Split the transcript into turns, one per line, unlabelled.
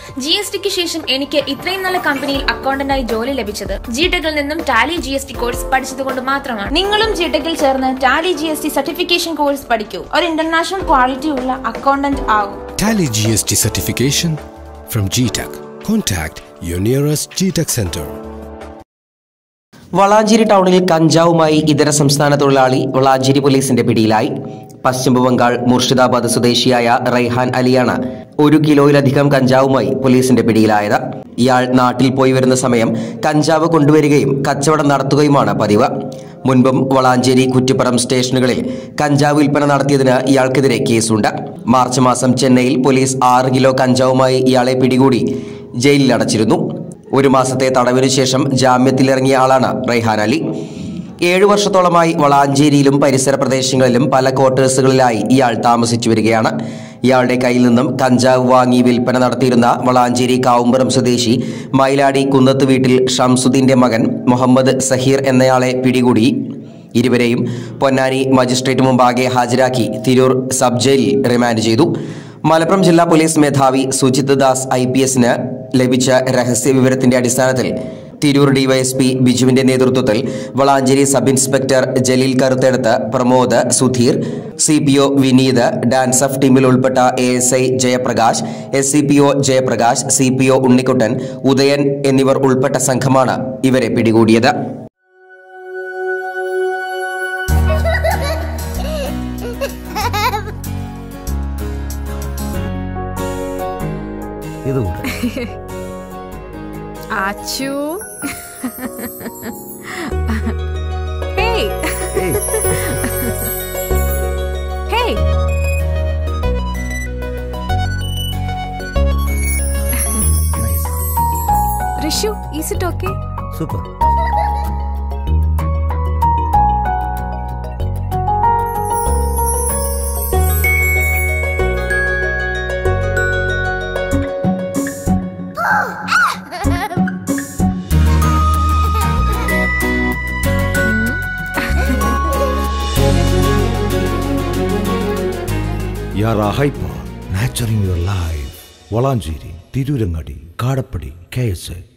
G S tick ശേഷം എനിക്ക് ഇത്രയും നല്ല കമ്പനിയിൽ അക്കൗണ്ടന്റായി ജോലി ലഭിച്ചത് ജി ടെക്കിൽ നിന്നും Tally G S T course പഠിച്ചതുകൊണ്ട് മാത്രമാണ് നിങ്ങളും ജി ടെക്കിൽ ചേർന്ന് Tally G S T certification course പഠിക്കൂ ഒരു ഇന്റർനാഷണൽ ക്വാളിറ്റി ഉള്ള അക്കൗണ്ടന്റ് ആകും
Tally GST certification from GTAC. Contact your nearest GTAC center.
Valanchery ടൗണിൽ കഞ്ചാവുമായി ഇതര സംസ്ഥാന തൊഴിലാളി വളാഞ്ചേരി പോലീസിന്റെ പിടിയിലായി പശ്ചിമ ബംഗാൾ മുർഷിദാബാദ് സ്വദേശിയായ റൈഹാൻ അലിയാണ് ഒരു കിലോയിലധികം കഞ്ചാവുമായി പോലീസിന്റെ പിടിയിലായത് ഇയാൾ നാട്ടിൽ പോയി വരുന്ന സമയം കഞ്ചാവ് കൊണ്ടുവരികയും കച്ചവടം നടത്തുകയുമാണ് പതിവ് മുൻപും വളാഞ്ചേരി കുറ്റിപ്പുറം സ്റ്റേഷനുകളിൽ കഞ്ചാവ് വിൽപ്പന നടത്തിയതിന് ഇയാൾക്കെതിരെ കേസുണ്ട് മാർച്ച് മാസം ചെന്നൈയിൽ പോലീസ് ആറ് കിലോ കഞ്ചാവുമായി ഇയാളെ പിടികൂടി ജയിലിൽ അടച്ചിരുന്നു ഒരു മാസത്തെ തടവിനു ശേഷം ജാമ്യത്തിലിറങ്ങിയ ആളാണ് റൈഹാൻ അലി ഏഴു വർഷത്തോളമായി വളാഞ്ചേരിയിലും പരിസര പ്രദേശങ്ങളിലും പല ക്വാർട്ടേഴ്സുകളിലായി ഇയാൾ താമസിച്ചു വരികയാണ് ഇയാളുടെ കയ്യിൽ നിന്നും കഞ്ചാവ് വാങ്ങി വിൽപ്പന നടത്തിയിരുന്ന വളാഞ്ചേരി കാവുമ്പുറം സ്വദേശി മൈലാടി കുന്നത്ത് വീട്ടിൽ ഷംസുദ്ദീന്റെ മകൻ മുഹമ്മദ് സഹീർ എന്നയാളെ പിടികൂടി ഇരുവരെയും പൊന്നാനി മജിസ്ട്രേറ്റ് മുമ്പാകെ ഹാജരാക്കി തിരൂർ സബ് ജയിലിൽ റിമാൻഡ് ചെയ്തു മലപ്പുറം ജില്ലാ പോലീസ് മേധാവി സുജിത് ദാസ് ഐ പി എസിന് ലഭിച്ച രഹസ്യ വിവരത്തിന്റെ അടിസ്ഥാനത്തിൽ തിരൂർ ഡിവൈഎസ്പി ബിജുവിന്റെ നേതൃത്വത്തിൽ വളാഞ്ചേരി സബ് ഇൻസ്പെക്ടർ ജലീൽ കറുത്തെടുത്ത് Pramod Sudheer C P O Vineeth DANSAF ടീമിൽ ഉൾപ്പെട്ട A S I Jayaprakash S C P O Jayaprakash C P O Unnikuttan Udayan എന്നിവർ ഉൾപ്പെട്ട സംഘമാണ് ഇവരെ പിടികൂടിയത്
ഇത് കൂടെ
Achu hey hey Rishu is it okay
super യാർ hyper nurturing your life Valanchery Tirurangadi Kadappadi K S